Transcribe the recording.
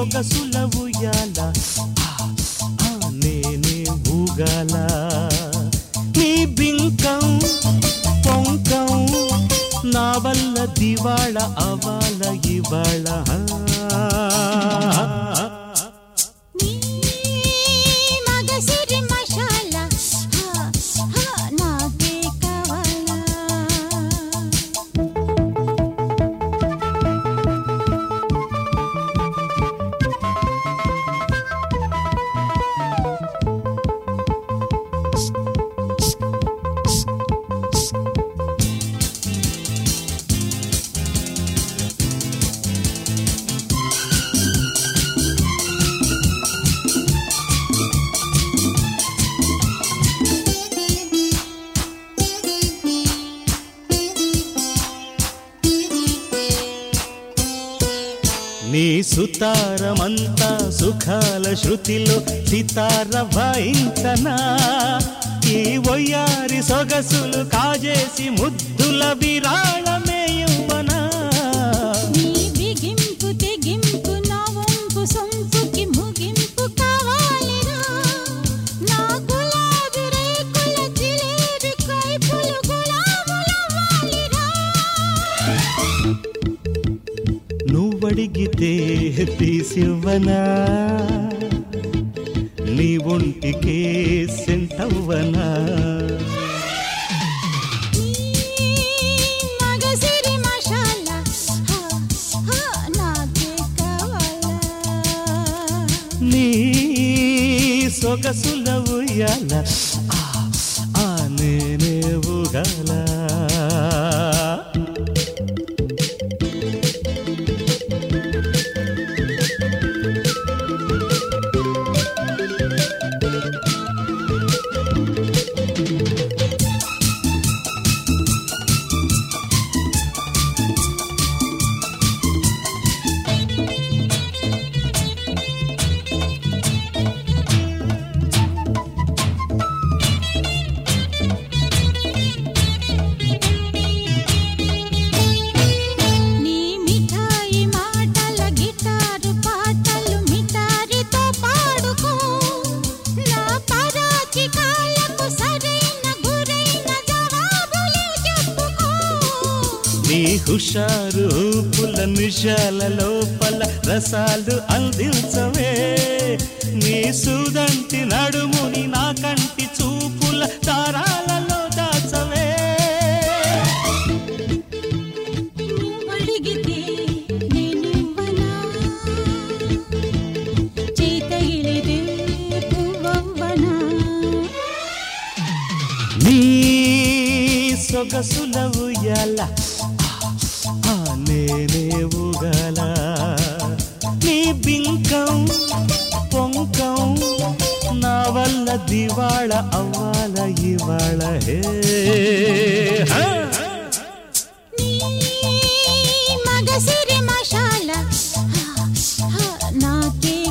సొగసుల ఉయ్యాల ఆ, ఆ, నేనే ఊగాల నీ బింకం పొంకం నా వల్ల దివాళ అవాల ఇవాళ నీ మగసిరి మషాలా హా, హా, నాకే కావాలా నీ సుతారమంతా సుఖాల శృతిలో సితార వాయించనా ఈ వయ్యారి సొగసులు కాజేసి ముద్దుల విరాళమే ఇవ్వనా నీ బిగింపు తెగింపు నా వంపు సొంపుకి ముగింపు కావాలిరా నా గులాబీ రేకుల జిలేబీ కైపులు గులాములవ్వాలిరా నువ్వడిగితే తీసివ్వనా నీ ఒంటికే సెంటవ్వనా నీ మగసిరి మషాలా హా, హా, నాకే కావాలా నీ సొగసుల ఉయ్యాల ఆ, ఆ నేనే ఊగాల నీ మిఠాయి మాటల గిటారు పాటలు మిఠారితో పాడుకో నా పరాకి కాళ్ళకు సరైన గురైన జవాబులే చెప్పుకో నీ హుషారు పుల నిషాల లోపల రసాలు అందించవే నీ సుదంటి నడుముని నా కంటి చూపుల దారాలలో దాచవే నువ్వడిగితే నేనివ్వనా చేతగిలితే పువ్వవ్వనా నీ సొగసుల ఉయ్యాల ఆ నేనే ఊగాల నీ బింకం పొంకం నా వల్ల దివాళ అవ్వాల ఇవాళ హే హా. నీ మగసిరి మషాలా హా, హా, నాకే